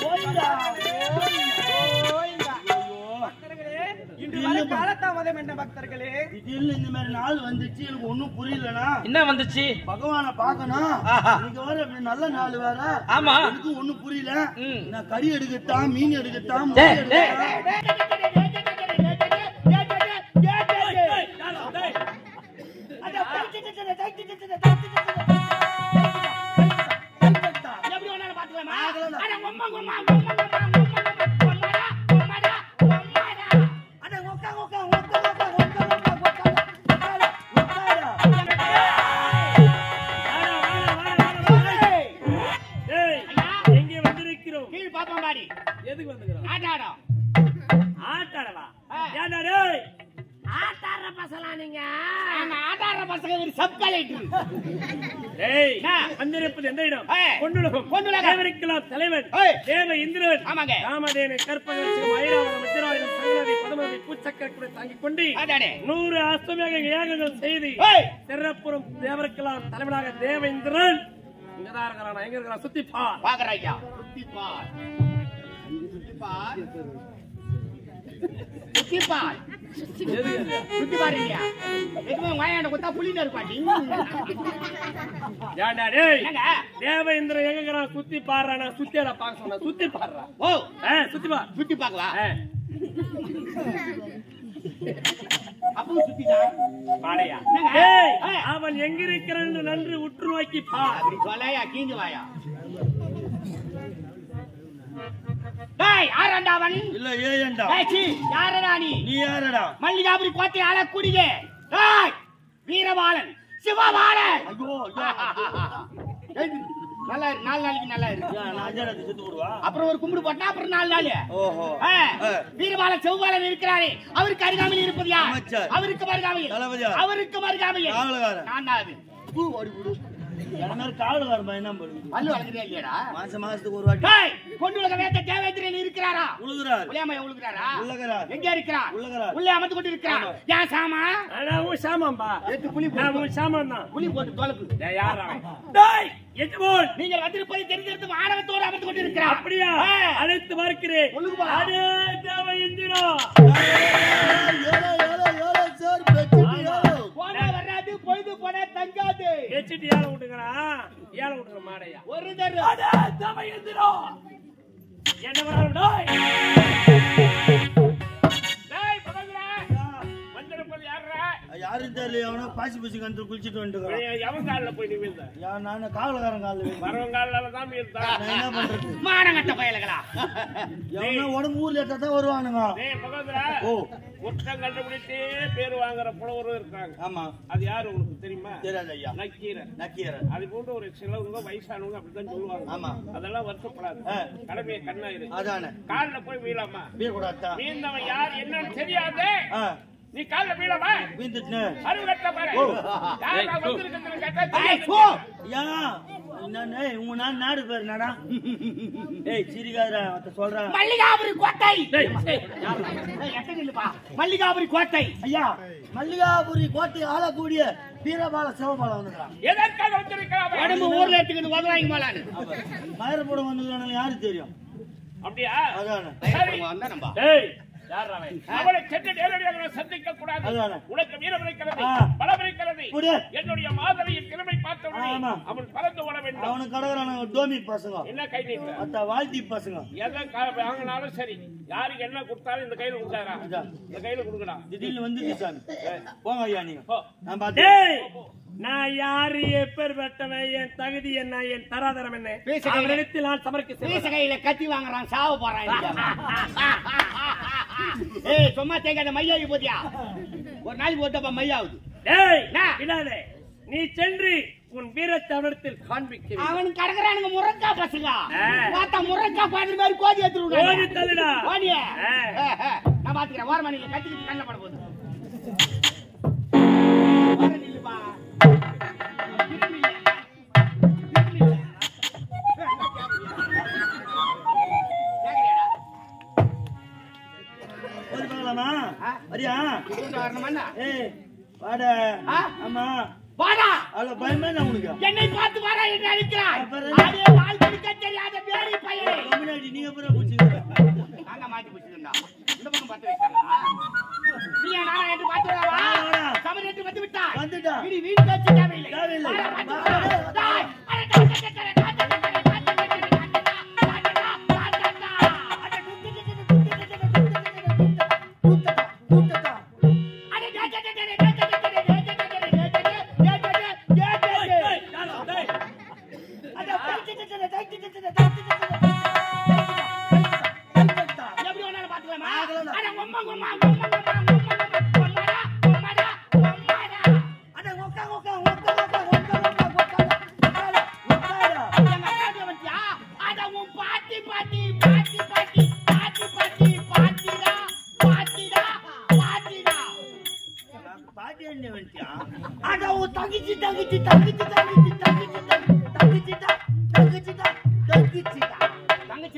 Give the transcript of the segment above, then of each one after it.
ஓய்ந்தா ஓய்ந்தா. பக்தர்களே, இன்று வரை காலதாமதம் என்ன பக்தர்களே திடீர்னு இந்த மாதிரி நாள் வந்துச்சு எனக்கு ஒண்ணும் புரியலனா என்ன வந்துச்சு பகவானை பார்க்கணும் ஆஹா. இன்னைக்கு வேற இப்படி நல்ல நாள் வேற ஆமா. எனக்கு ஒண்ணும் புரியல ம். நான் கறி எடுக்கத்தான் மீன் எடுக்கத்தான் டேய், முட்டை டேய். எடுக்கத்தான். எப்படி வேணாலும் பாத்துக்கலாமா? ஆகலாம். அட, உம்மா, உம்மா, உம்மா, உம்மா, உம்மா, உம்மா, உம்மாடா, உம்மாடா, உம்மாடா. அட, உக்கா, உக்கா, உக்கா, உக்கா, உக்கா, உக்கா, உக்கா, உக்காரு, உக்காரு. ஏய், ஐயா, எங்கே வந்திருக்கிறோம் கீழ் பாப்போம் பாடி. எதுக்கு வந்துக்கிறோம் ஆட்டாடம். ஆட்டாடவா ஆ. ஏன்டா டேய் ஆட்டாடுற பசங்களா நீங்க? நாங்க ஆட்டாடுற பசங்க ஒரு சப்கலெக்டர். டேய் என்ன? வந்திருப்பது எந்த இடம் ஏய். பொன்னுலகம் பொன்னுலகம். தேவருக்கெல்லாம் தலைவன் ஏய். தேவ இந்திரன் ஆமாங்க. ராமதேவனை கற்பகம் ஐராவதம் மித்திராயுதம் சங்கரதி பதமதி பூச்சக்கர கூட தாங்கிக் கொண்டு அதானே. நூறு அஸ்தமேக யாகங்கள் செய்து ஏய். சிறப்புறம் தேவருக்கெல்லாம் தலைவனாக தேவேந்திரன் இங்கதான் இருக்கிறான் எங்க இருக்கிறான் சுத்தி பார் பாக்குறேன் ஐயா. சுத்தி பார். இங்க சுத்தி பார். சுத்தி பார். சுத்தி பாரு இல்லையா? எதுவுமே உங்க ஆயாண்ட கொடுத்தா புலின்னு இருப்பாட்டி. ஏன்டா டேய் என்னங்க? தேவேந்திரன் எங்க இருக்கிறான் சுத்தி பாடுறானா சுத்தியாடா பார்க்க சொன்னா சுத்தி பாடுறா ஓ, ஆ, சுத்தி பார் சுத்தி பார்க்கவா? ஆ, அப்பவும் சுத்திதான். பாடையா என்னங்க? டேய், ஆ. அவன் எங்க இருக்கிறான் என்று நன்று உற்று நோக்கி பார் அப்படி சொல்லையா, கீஞ்சு வாயா. டேய், யாரண்டா அவன்? இல்ல ஏன்டா டேய், சீ, யாரடா நீ? நீ யாரடா மல்லிகாபுரி கோட்டை ஆளக்கூடியே டேய், வீரபாலன் சிவபாலன் ஐயோ ஐயோ ஏய், நல்லா இரு நாலு நாளைக்கு நல்லா இருக்கு ஏன், நான் அஞ்சாயிரத்து செத்து விடுவா அப்புறம் ஒரு கும்பிடு போட்டா அப்புறம் நாலு நாள் ஓஹோ ஆ, ஆ. வீரபாலன் செவ்வாலன் இருக்கிறாரே அவருக்கு அருகாமையில் இருப்பது யார் அமைச்சர். அவருக்கு அருகாமையில் தளபதியா? அவருக்கு அருகாமையில் காவலகாரன் நான் தான் அது பூ ஓடி விடு அந்த மாதிரி காவலகாரன் பையன் தான் போடுது பல்லு வளர்க்குறியா இல்லையாடா மாசம் மாசத்துக்கு ஒரு வாட்டி டேய், கொண்டு உலக வேத்த தேவேந்திரன் இருக்கிறாரா உழுகுறாரு புளியாமைய உழுகிறாரா உள்ளகிறார் எங்க இருக்கிறார் உள்ளகிறார். உள்ளே அமர்ந்து கொண்டு இருக்கிறார் ஏன் சாமா ஆனா உன் சாமான்பா எட்டு புலி நான் போட்டு உன் சாமான் தான் புலி போட்டு தொலைப்பு டேய், யார் அவன்? டேய், எஜமான், நீங்கள் வந்திருப்பதை தெரிந்திருந்தும் ஆணவத்தோடு அமர்ந்து கொண்டு இருக்கிறார் அப்படியா அழைத்து பார்க்கிறேன் ஒழுங்குபா. அடே, தேவ இந்திரா ஏழோ ஏழோ ஏழோ சார் பெட்டியோ போனா வராது பொழுது போனா தங்காது வச்சுட்டு ஏழை விட்டுக்கிறான் ஏழை விட்டுக்கிற மாடையா ஒரு தரு அடே, தேவ இந்திரா என்ன வராலும் டேய். டேய் பகவதிரா வந்திருப்பது யாரா யாரும் தெரியல எவனோ பாசி பூசி கண்டு குளிச்சுட்டு வந்துட்டு எவன் காலில் போய் நிமிர்ந்த யார் நான் காவலகாரன் காலில் வரவன் காலில் தான் இருந்தா நான் என்ன பண்றது மானங்கட்ட பயலுகளா எவனோ உடம்பு ஊர்ல ஏத்தா தான் வருவானுங்க டேய் பகவதிரா ஓ குற்றம் கண்டுபிடிச்சே பேர் வாங்குற புலவரும் இருக்காங்க ஆமா அது யாரு உனக்கு தெரியுமா தெரியாது ஐயா நக்கீரன் நக்கீரன் அது போன்ற ஒரு சிலவங்க வயசானவங்க அப்படித்தான் சொல்லுவாங்க ஆமா. அதெல்லாம் வருத்தப்படாது ஆ. கடமையை கண்ணாயிரு அதானே கால்ல போய் வீழாமா வீர் கூடாதா வீழ்ந்தவன் யார் என்னன்னு தெரியாது ஆ நீ கால்ல வீழாமா வீந்துட்டுனே அறிவு கட்ட பாரு ஓ. யார் நான் வந்திருக்கிறதுன்னு கேட்டா ஏய் தெரியாது. போ ஐயா நான் ஏய் உங்க நான் நாடு பேர் என்னடா ஏய் சிரிக்காதடா மத்த சொல்றேன் மல்லிகாபுரி கோட்டை டேய், டேய், யார் ஏய், எட்ட நில்லுப்பா. மல்லிகாபுரி கோட்டை ஐயா மல்லிகாபுரி கோட்டை ஆளக்கூடிய வீரபால சிவபாலம் வந்துக்கிறான் எதற்காக வந்திருக்கிறான் உடம்பு ஊர்ல எடுத்துக்கிட்டு உதவாங்க போலான்னு மயிரப்படம் வந்துக்கிறானு யாருக்கு தெரியும் அப்படியா அதானே சரி வந்தா நம்ப டேய் யார் அவன் அவனை சென்று நேரடியாக நான் சந்திக்க கூடாது அதானே. உனக்கு வீரம் இருக்கிறது ஆ. பலம் இருக்கிறது புடி. என்னுடைய மாதவியின் திறமை பார்த்தவுடனே ஆமா. அவன் பறந்து ஓட வேண்டும் அவனுக்கு கடவுறான டோமி பசங்க என்ன கை நீட்டுற அத்த வாழ்த்தி பசங்க எதை கா- வாங்கினாலும் சரி யாருக்கு என்ன கொடுத்தாலும் இந்த கையில கொடுத்தாரா இதான். இந்த கையில கொடுக்கடா திடீர்னு வந்து சாமி போங்க ஐயா நீங்க போ. நான் பார்த்தேன் நான் யாரு எப்பேற்பட்டவன் என் தகுதி என்ன என் தராதரம் என்ன பேசுகிறேன். அவரிடத்தில் நான் சமர்க்க வீசகையில கத்தி வாங்குறான் சாவ போறான் ஏய் சும்மா தேங்காத மையாகி போதியா ஒரு நாளைக்கு ஒருத்தப்ப மையாவுது டேய் என்ன? விடாதே நீ சென்று உன் வீரத்தை அவரிடத்தில் காண்பிக்க அவன் கடக்குறானுங்க முரக்கா பசங்க ஆ. பார்த்தா முரக்கா பாதி மாதிரி கோதி ஓடி எடுத்துருவாங்க தள்ளுடா ஓடிய ஆ. நான் பாத்துக்கிறேன் ஓரமா நீங்க கத்திக்கிட்டு கண்ண பட போகுது ஓர நில்லுப்பா. திரும்பி இல்ல. திரும்பி இல்ல. கேக்குறியாடா? போய் பார்க்கலாமா ஆ? வரியா கூட்டு வரணுமாண்ணா? ஏய் வாட ஆ? ஆமா வாடா அவ்வளவு பயமே நான் உனக்கு என்னை பார்த்து வாடா என்று அழைக்கிறாய் அப்புறம் அதே வாழ் கொடுக்க தெரியாத பேரி பையனை முன்னாடி நீங்க அப்புறம்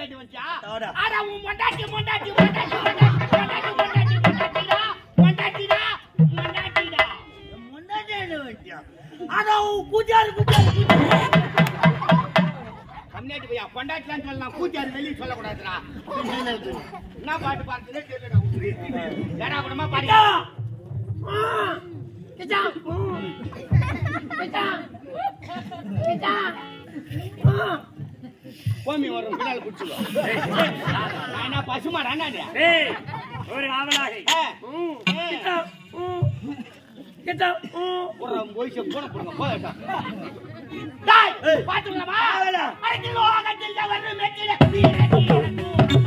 பொண்டாட்டி வந்துச்சா தவறா. அட உன் பொண்டாட்டி பொண்டாட்டி பொண்டாட்டி பொண்டாட்டி பொண்டாட்டி பொண்டாட்டி பொண்டாட்டிடா பொண்டாட்டிடா பொண்டாட்டிடா முன்னாடி என்ன வச்சியா அதான் உன் கூட்டாளி கூட்டாளி கூட்டாளி. கம்மியாட்டி பையா பொண்டாட்டிலாம் சொல்லலாம் கூட்டியாரு வெளியே சொல்லக்கூடாதுடா என்ன இது? என்ன பாட்டு பாடுறதுனே தெரியலடா உங்களுக்கு ஏடா கூடமா பாடியா கோமி வரும் பின்னால் குடிச்சுக்கோ நான் என்ன பசுமாடா என்னது ஏய் ஒரு ஆவலாகை ஆ. ம். ஏய். கிட்டா, ம். கிட்டா, ம். ஒரு போய்ச்ச போன போடுங்க போதட்டா டேய் பாத்துக்கலாமா அரைக்கு லோகத்தில் வரும் மெட்டில வீர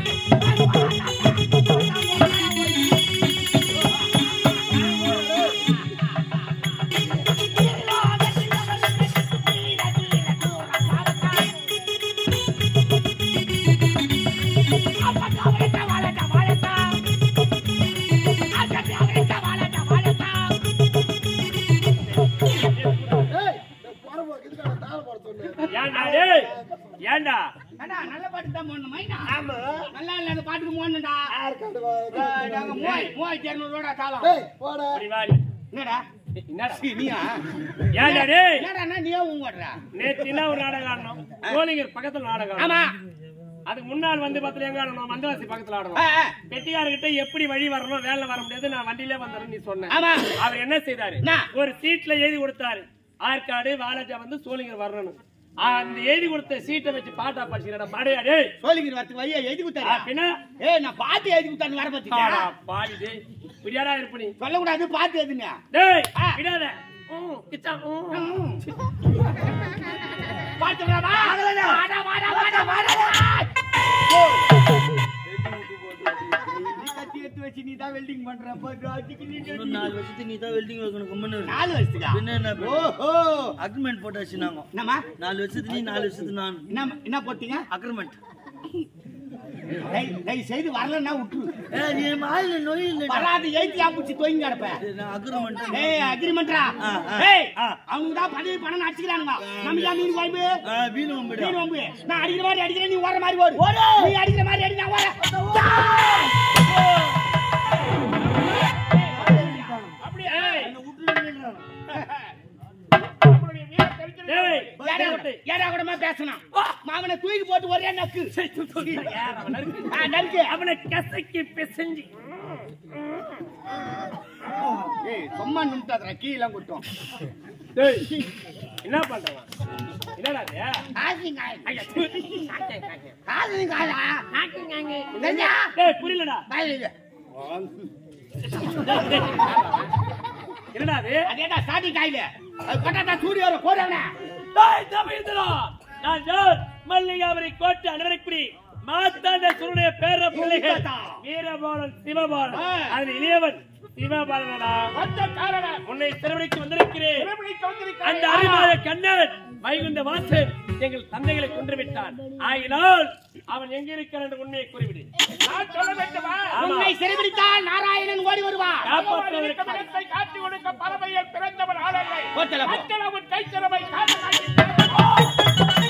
ஏன்டா டேய்? ஏன்டா அண்ணா நல்ல பாட்டு தான் போடணும் மைனா நல்லா இல்லாத பாட்டுக்கு போடணும்டா நாங்க மூவாய் மூவாயிரத்தி இரநூறுவா காலம் இப்படி வாடி. என்னடா என்னடா சீ, நீயா ஏன்டா டேய் என்னடா நீயே உங்க ஓடுற நேத்து என்ன ஒரு நாடகம் ஆடணும் சோழிங்கர் பக்கத்துல நாடகம் ஆமா ஆடணும். அதுக்கு முன்னாள் வந்து பத்துல எங்க ஆடணும் மந்தவாசி பக்கத்துல ஆ, ஆடணும் ஆ. பெட்டியார்கிட்ட எப்படி வழி வரணும் வேலை வர முடியாது நான் வண்டியிலே வந்துடுறேன் நீ சொன்ன ஆமா அவர் என்ன செய்தாரு என்ன? ஒரு சீட்ல எழுதி கொடுத்தாரு ஆற்காடு வாலாஜா வந்து சோழிங்கர் வரணும் அந்த எழுதி கொடுத்த சீட்டை வச்சு பாட்டா படிச்சுடா மடையாடே சோழிங்கிற வரத்துக்கு வையா எழுதி கொடுத்தாரு பின்ன ஏய் நான் பாத்து எழுதி கொடுத்தாரு வர ஆடா, பத்தியா பாடி டேய் இப்படியாடா இருப்ப நீ சொல்லக்கூடாது பாத்து எதுங்க டேய் ஆ. விடாத ம், கிச்சா, ம். பாத்துக்கலாமா வாடா வாடா வாடா வாடா நீ கத்தி எடுத்து வச்சு நீ தான் வெல்டிங் பண்ற போய் அடிக்கு நீ இன்னும் நாலு வருஷத்துக்கு நீ தான் வெல்டிங் வைக்கணும் கம்முன்னு இரு. நாலு வருஷத்துக்கா பின்ன என்ன ஓஹோ அக்ரிமெண்ட் போட்டு வச்சுனாங்க என்னம்மா நாலு வருஷத்துக்கு நீ நாலு வருஷத்துக்கு நான் என்ன என்ன போட்டீங்க அக்ரிமெண்ட் தயவு தயவு செய்து வரலன்னா விட்டுரு ஏ நீ மாயில நோய் இல்லை வராது எழுதி ஆப்பிச்சு தொய்ங்க கிடப்ப அக்ரிமெண்ட் ஏய் அக்ரிமெண்ட்ரா ஆ, ஆ. ஏய் ஆ. அவங்க தான் பதவி பணம் அடிச்சுக்கிறானுங்க நம்ம ஏன் மீன் குழம்பு வீணு வம்பிடு மீன் குழம்பு நான் அடிக்கிற மாதிரி அடிக்கிறேன் நீ ஓடுற மாதிரி ஓடு நீ அடிக்கிற மாதிரி அடி நான் ஓட அப்படியே ஏய், என்ன விட்டுருங்கன்றான். நம்மளுடைய வீர தெரிஞ்சது டேய், ஏடா போட்டு. ஏடா கூடமா பேசணும் மாமனை தூக்கி போட்டு ஒரே நக்கு யார் அவன் நறுக்கு? ஆ, நறுக்கு அவனை கசக்கி பிசைஞ்சு ஏய் சும்மா நிமிட்டாதடா கீழே குட்டும் டேய், என்ன பண்றான் என்னடா இது? ஆசிங்காய் ஐயா, தூ. ஆசிங்காயா டேய், புரியலடா காய் என்னடா அது அதேடா சாடி காயில அது கொட்டாட்டா சூரிய வர போறவனே டேய், தமிழ்தலா. நான் யார் மல்லிகாபுரி கோட்டை அனைவருக்குடி மாத்தாண்ட சுருடைய பேர பிள்ளைகள் உங்கதா. வீரபாலன் சிவபாலன் ஆ. அதில் இளையவன் சிவபாலனடா வந்த காரணம் உன்னை சிறுவடிக்கு வந்திருக்கிறேன் திருமணிக்கு வந்திருக்காய். அந்த அறிவாய கண்ணன் வைகுந்த வாசன் எங்கள் தந்தைகளை கொன்று விட்டான் ஆகினால் அவன் எங்க இருக்கிறான் என்று உண்மையை கூறிவிடு நான் சொல்ல வேண்டுமா? ஆமா. உன்னை சிறைபிடித்தால் நாராயணன் ஓடி வருவான் காப்பாற்றுவதற்கு இடத்தை காட்டி கொடுக்க பறவையில் பிறந்தவன் ஆளல்லை போச்சல போ. அத்தளவு கைத்திறமை காரணமாகி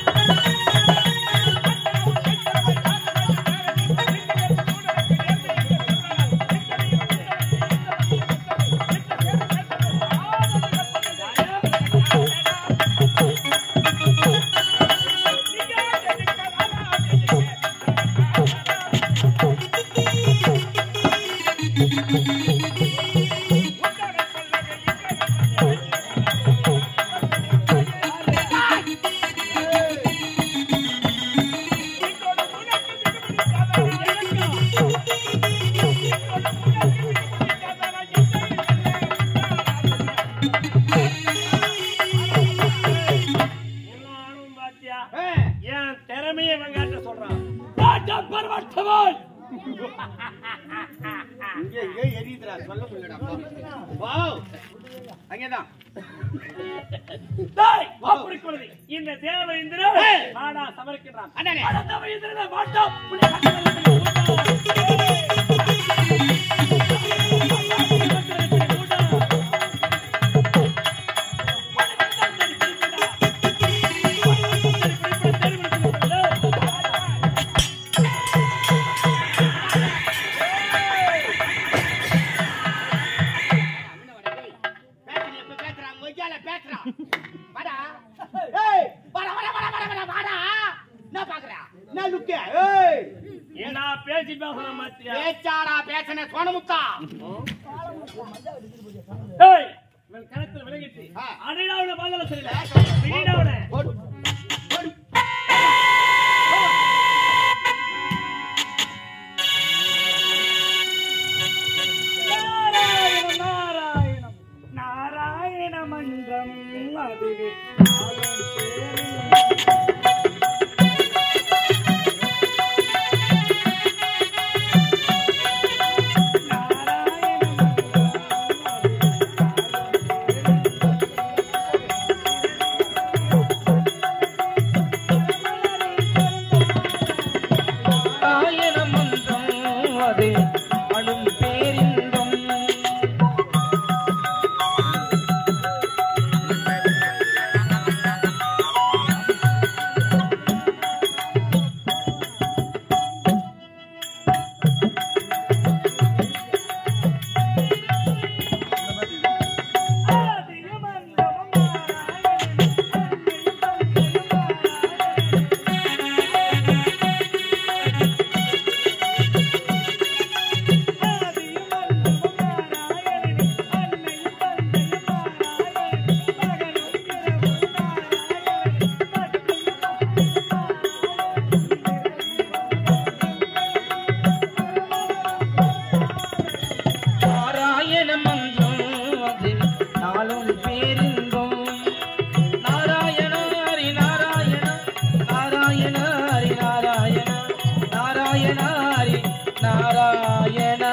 என்ன ஆணும் பாத்தியா ஏ, என் திறமையை வெங்காட்ட சொல்றான் பாட்டா பரவட்டவன் இங்க இங்க எரியுதுடா, சொல்ல முடியலடா, போ. போ. அங்கேதான் டேய், அப்படி கொள்ளுது. இந்த தேவேந்திரன் ஏய். மாடா சமர்க்கிறான் அண்ணானே. அட தேவேந்திரனை மாட்டா புள்ளி கட்டளை என்ன பேசி பேசணும் மாத்தியா பேச்சாடா பேசன சோனமுத்தா ஏய் இவன் கணத்துல விலகிட்டு அடிடாவுல பதில சொல்லல விடிடாவுல நாராயணம் நாராயணம் நாராயண மன்றம் அதுவே ஆயிரம் மன்றம் அது அணும் பேரின்பம் நாராயண மன்றம் அது நாளும் பேரின்பம் நாராயண ஹரி நாராயண நாராயண ஹரி நாராயண நாராயண ஹரி நாராயணா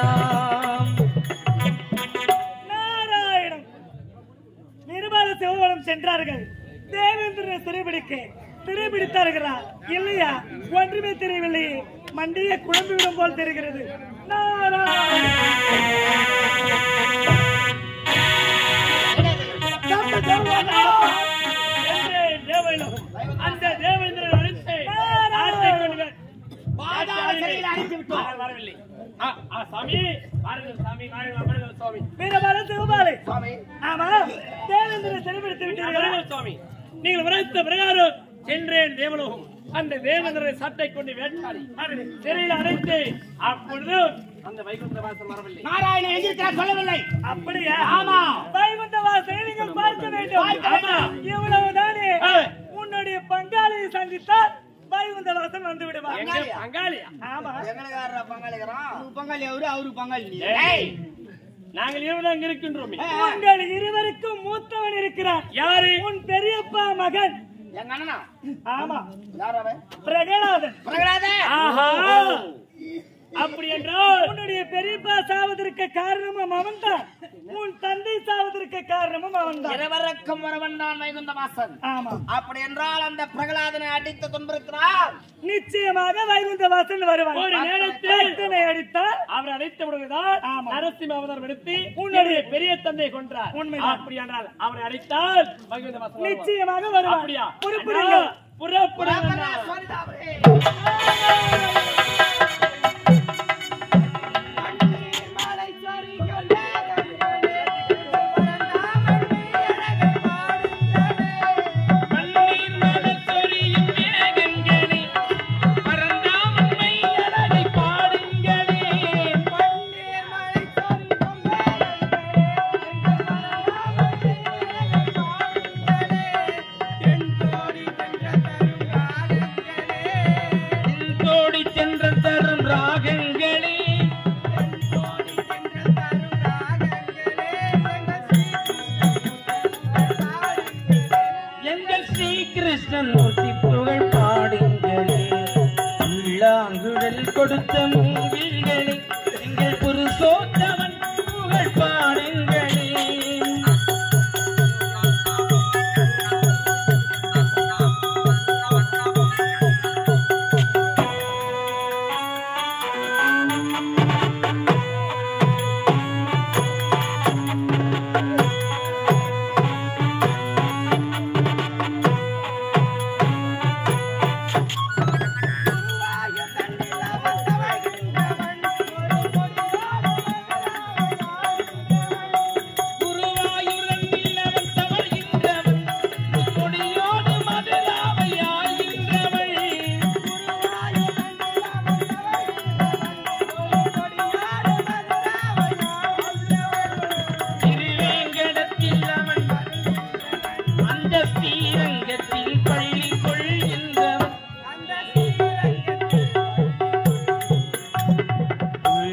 நாராயணம் நிருபால சிவவனம் சென்றார்கள் தேவேந்திரனை சிறைபிடிக்க சிறைபிடித்தார்களா இல்லையா ஒன்றுமே தெரியவில்லை மண்டியை குழம்பு விடும் போல் தெரிகிறது நாராயணம் தப்பு தருவானா? என்று தேவலோகம் அந்த தேவேந்திரன் அழைத்து ஆட்டை கொண்டு வர- பாதாள சிறையில் அடைத்து விட்டோம். அவர் வரவில்லை ஆ, ஆ, சாமி வாருங்கள் சாமி வாருங்கள் அமருங்கள் சுவாமி வீரபால சிவபாலை சுவாமி ஆமா தேவேந்திரனை சிறைபிடித்து விட்டீர்களா அமருங்கள் சுவாமி நீங்கள் உரைத்த பிரகாரம் சென்றேன் தேவலோகம் அந்த தேவேந்திரனை சட்டை கொண்டு வேட்டாடி சிறையில் அடைத்து அப்பொழுது அந்த வைகுண்ட வாசம் வரவில்லை நாராயணன் எங்கிருக்கிறார் சொல்லவில்லை அப்படியா ஆமா. வைகுண்ட வாசலை நீங்கள் பார்க்க வேண்டும் பார்க்க வேண்டும். இவ்வளவுதானே ஆ. உன்னுடைய பங்காளியை சந்தித்தால் வைகுண்ட வாசல் வந்து விடுவார் எங்க பங்காளியா ஆமா எங்களுக்காரரா பங்காளிக்கிறான் அவருக்கு பங்காளி அவரு அவருக்கு பங்காளி நீ. ஏய், நாங்கள் இருவரும் அங்க இருக்கின்றோமே உங்கள் இருவருக்கும் மூத்தவன் இருக்கிறான் யாரு உன் பெரியப்பா மகன் எங்க அண்ணனா ஆமா யார் அவன் பிரகலாதன் பிரகலாதே ஆஹா அப்படி என்றால் உன்னுடைய பெரியப்பா சாவதற்கு காரணமும் அவன்தான் உன் தந்தை சாவதற்கு காரணமும் அவன்தான் இருவருக்கும் ஒருவன் தான் வைகுந்த வாசன் ஆமா அப்படி என்றால் அந்த பிரகலாதனை அடித்து துன்புறுத்தினார் நிச்சயமாக வைகுந்த வாசல் வருவான் ஒரு நேரத்தில் பக்தனை அடித்தால் அவர் அழைத்த உடனேதான் ஆமா. நரசிம்ம அவதாரம் எடுத்து உன்னுடைய உன்னுடைய பெரிய தந்தை கொன்றார் உண்மைதான். அப்படி என்றால் அவரை அழைத்தால் வைகுந்த வாசல் வருவார். நிச்சயமாக வருவான் அப்படியா புறப்படுங்க அண்ணா, புறப்படுங்க அண்ணா. பன்னீர் மலர் சொரியும் மேகங்களே பரந்தாமன்மை அழகை பாடுங்களே கோடி சென்ற தரும் ராகங்களே எங்கள் ஸ்ரீகிருஷ்ணன் மூர்த்தி புகழ் பாடுங்களே உள்ளாங்குழல் கொடுத்த மூங்கில்களே எங்கள் புருஷோத்தமன் புகழ் பாடுங்களே ஆ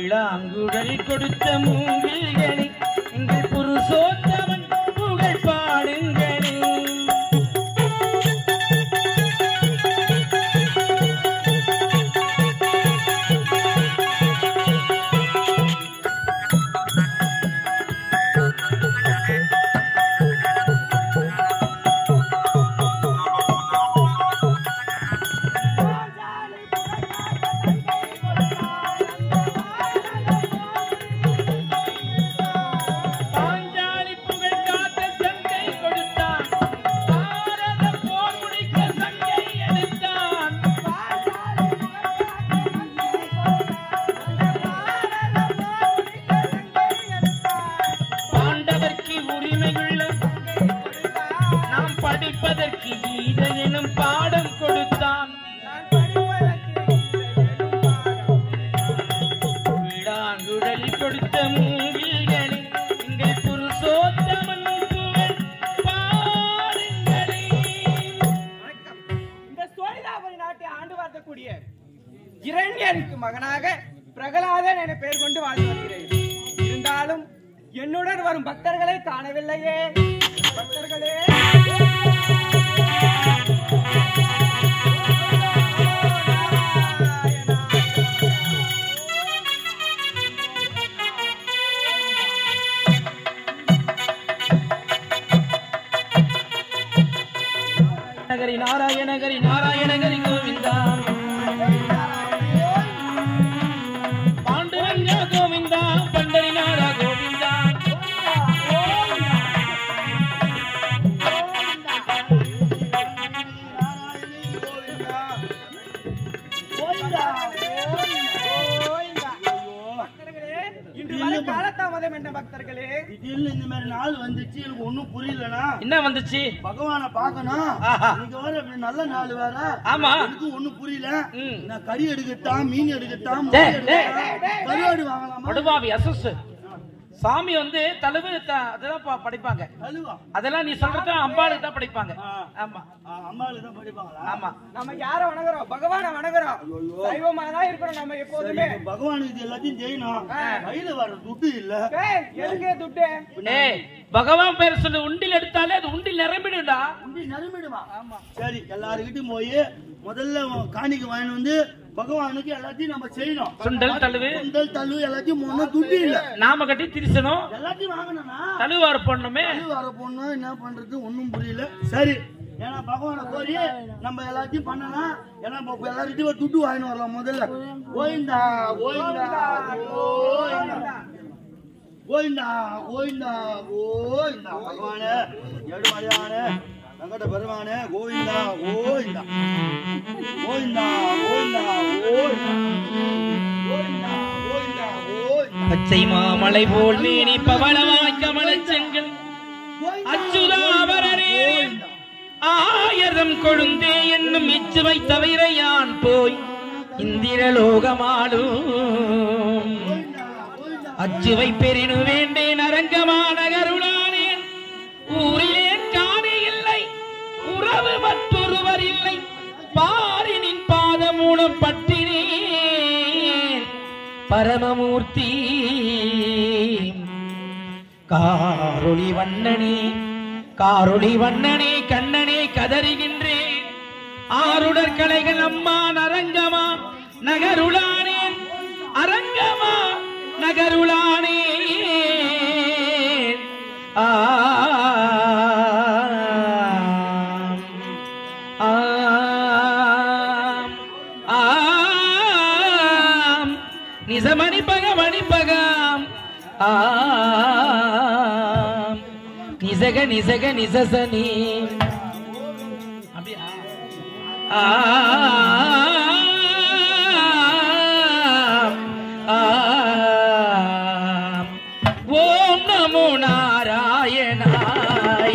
விழாங்குழல் கொடுத்த மூங்கில்களே எங்கள் புருஷோத்தமன் புகழ் பாடுங்களே பாஞ்சாலி புகழ் காத்த சங்கை கொடுத்தான் பாரத போர் முடிக்க சங்கை எடுத்தான் பாண்டவர்க்கு உரிமையுள்ள நாம் படிப்பதற்கு கீத எனும் பாடம் கொடுத்தான் விழாங்குழல் கொடுத்த மூங்கில்களே எங்கள் புருஷோத்தமன் புகழ் பாடுங்களே இந்த சோழிதாபதி நாட்டை ஆண்டு வரக்கூடிய இரண்யனுக்கு மகனாக பிரகலாதன் என பெயர் கொண்டு வாழ்ந்து வருகிறேன் இருந்தாலும் என்னுடன் வரும் பக்தர்களை காணவில்லையே பக்தர்களே நகரி நாராயணகரி நாராயணகரி கோவிந்தா பாண்டுரங்க கோவிந்தா பண்டரி நாரா கோவிந்தா பக்தர்களே இன்று வர காலதாமதம் என்ன பக்தர்களே திடீர்னு இந்த மாதிரி நாள் வந்துச்சு எனக்கு ஒண்ணும் புரியலனா என்ன வந்துச்சு பகவானை பார்க்கணும் ஆஹா. இன்னைக்கு வேற இப்படி நல்ல நாள் வேற ஆமா எனக்கு ஒண்ணும் புரியல ம். நான் கறி எடுக்கட்டாம் மீன் எடுக்கட்டாம் டேய், முட்டை டேய், எடுக்கட்டாம், கருவாடு வாங்கலாமா படுபாவி அசுசு சாமி வந்து தழுவு த- அதெல்லாம் ப- படிப்பாங்க கழுவா அதெல்லாம் நீ சொல்றது அம்பாளுக்கு தான் படிப்பாங்க ஆ. ஆமா ஆ, அம்மாளுக்கு தான் படிப்பாங்களா ஆமா நம்ம யார வணங்குறோம் பகவானை வணங்குறோம் சைவமா தான் இருக்கிறோம் நம்ம சரி, எப்போதுமே இப்ப பகவானுக்கு இது எல்லாத்தையும் செய்யணும் கையில வர துட்டு இல்ல ஏய், எதுக்கு துட்டு ஏய் பகவான் பேர் சொல்லி உண்டில் எடுத்தாலே அது உண்டில் நிரம்பிடுடா உண்டி நறுமிடுமா சரி எல்லாருக்கிட்டும் போய் முதல்ல காணிக்கு வாங்கிட்டு வந்து பகவானுக்கு எல்லாத்தையும் நம்ம செய்யணும் சுண்டல் தழுவு சுண்டல் தள்ளு எல்லாத்தையும் போனா துட்டு இல்ல நாம கட்டி திரிசனம் எல்லாத்தையும் வாங்கணும்னா தழுவாறு பொண்ணுமே தள்ளு வர பொண்ணு என்ன பண்றது ஒண்ணும் புரியல சரி ஏன்னா பகவானை கோரி நம்ம எல்லாத்தையும் பண்ணலாம் ஏன்னா இப்ப எல்லார்கிட்டயும் துட்டு வாங்கிட்டு வரலாம் முதல்ல கோயிந்தா கோயிந்தா கோயிந்தா கோயிந்தா கோயிந்தா கோயிந்தா பகவானே ஏழுமலையானே சங்கட பெருமானே கோவிந்தா கோவிந்தா கோவிந்தா கோவிந்தா கோவிந்தா கோவிந்தா கோவிந்தா கோவிந்தா பச்சை மாமலை போல் மேனி பவளவாய் கமலச் செங்கல் அச்சுதாபரரே ஆயிரம் கொழுந்தே என்னும் இச்சுவை தவிர யான் போய் இந்திரலோகமாடும் அச்சுவை பெரினு வேண்டேன் அரங்கமான கருளானேன் ஊரிலே காணி இல்லை உறவு மற்றொருவர் இல்லை பாரினின் பாதமூலம் பட்டினேன் பரமமூர்த்தி காரொளி வண்ணனே காரொளி வண்ணனே கண்ணனே கதறுகின்றேன் ஆருடர் கலைகள் அம்மா அரங்கமா நகருளானேன் அரங்கமா நகருளானே ஆம் ஆம் நிசமணி பக மணி பகாம் ஆம் நிசக நிசக நிசசனி அப்படியா ஆம் ஆம் ஓம் நமோ நாராயணாய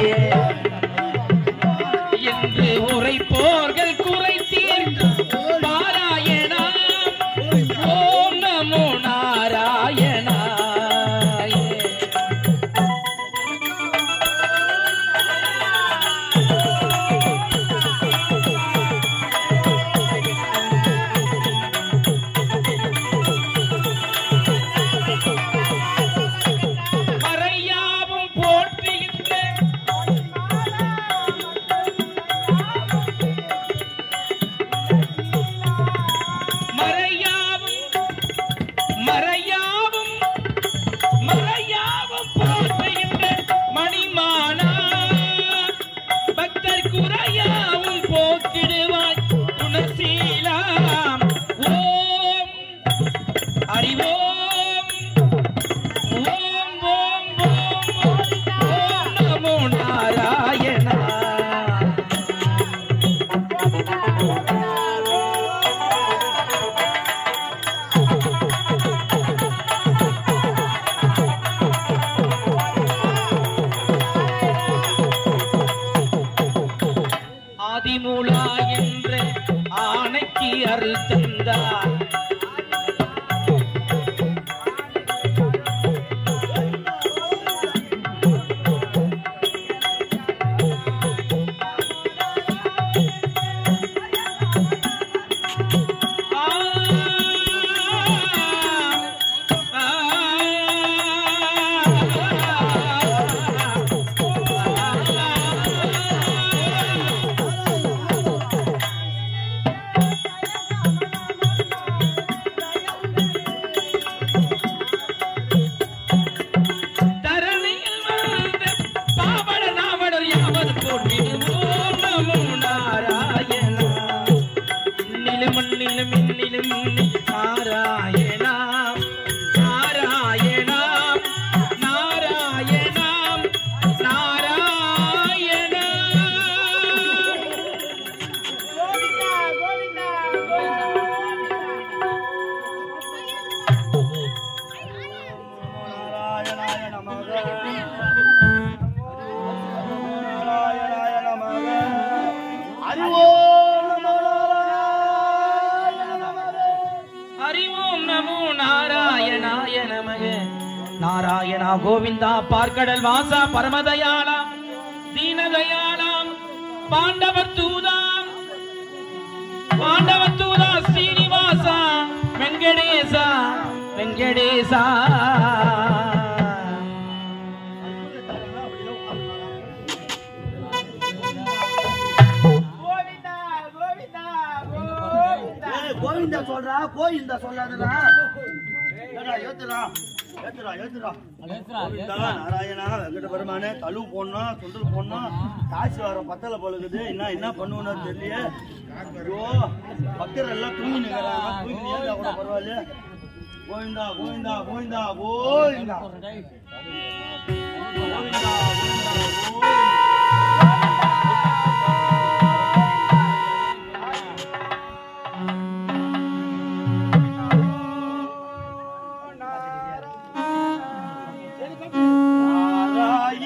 என்று உரைப்போர்கள் குறை தீர்க்கும் பாராயணா ஓம் நமோ நாராயணாய ஓம் நமோ நாராயணாய நமக நாராயணா கோவிந்தா பார்க்கடல் வாசா பரமதயாளா தீனதயாளாம் பாண்டவர் தூதாம் பாண்டவர் தூதா ஸ்ரீனிவாசா வெங்கடேசா வெங்கடேசா கோவிந்தா கோவிந்தா கோவிந்தா ஏய், கோவிந்தா சொல்றா கோவிந்தா சொல்லாதடா ஏடா, ஏத்துடா ஏத்துடா ஏத்துடா கோவிந்தா, நாராயணா வெங்கட பெருமானே தழு போடணும் சுண்டல் போடணும் காசு வர பத்தல பழுகுது என்ன என்ன பண்ணுவோன்னு தெரியல ஐயோ பக்தர் எல்லாம் தூங்கி நிற்கிறாங்க தூங்கி ஏதா கூட பரவாயில்ல கோவிந்தா கோவிந்தா கோவிந்தா கோவிந்தா கோவிந்தா கோவிந்தா கோவிந்தா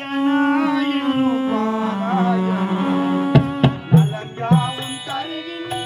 நாராயணாயணு பாராயணு நலங்காவும் தருகின்ற